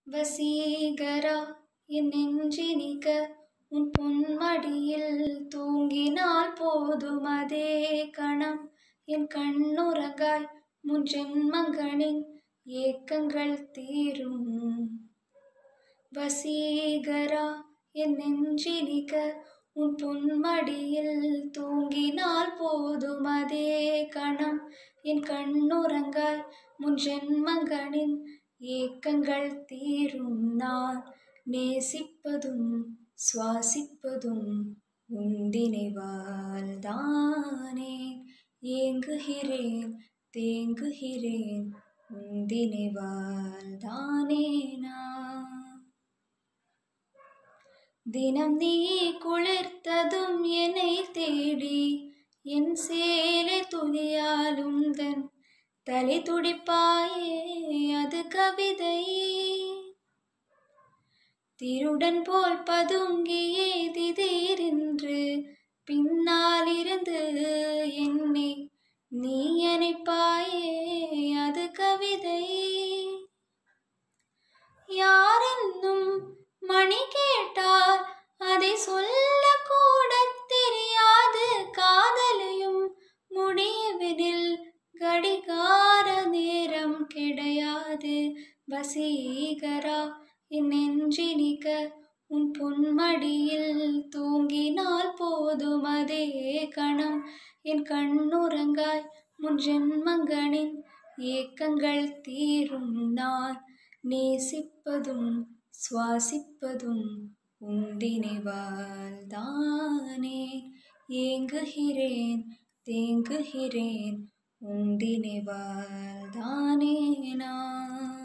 வசீகரா என் நெஞ்சினிக்க உன் பொன்மடியில் தூங்கினால் போதும் அதே கணம் என் கண்ணுறங்காய் முன் ஜென்மங்களின் ஏக்கங்கள் தீரும் வசீகரா என் நெஞ்சினிக்க உன் பொன்மடியில் தூங்கினால் போதும் அதே கணம் என் கண்ணுறங்காய் முன் ஜென்மங்களின் ஏக்கங்கள் தீரும் நான் நேசிப்பதும் சுவாசிப்பதும் உந்தினைவால் தானே ஏங்குகிறேன் தேங்குகிறேன் உந்தினைவால் தானே நான் தினம் நீ குளிர்த்ததும் என்னை தேடி என் சேலை துணியாலும் தன் தலை துடிப்பாயே அது கவிதை திருடன் போல் பதுங்கியே திடீரென்று பின்னாலிருந்து என்னை நீ அணைப்பாயே அது கவிதை யாரென்னும் மணி கேட்டால் அதை சொல்ல கூட தெரியாது காதலையும் முடியவெனில் கடிகார நேரம் கிடையாது வசீகரா என் நெஞ்சினிக்க உன் பொன்மடியில் தூங்கினால் போதும் அதே கணம் என் கண்ணுறங்காய் முன் ஜென்மங்களின் ஏக்கங்கள் தீரும் நான் நேசிப்பதும் சுவாசிப்பதும் உந்தினைவால் தானே ஏங்குகிறேன் தேங்குகிறேன் உந்தினைவால் தானே நான்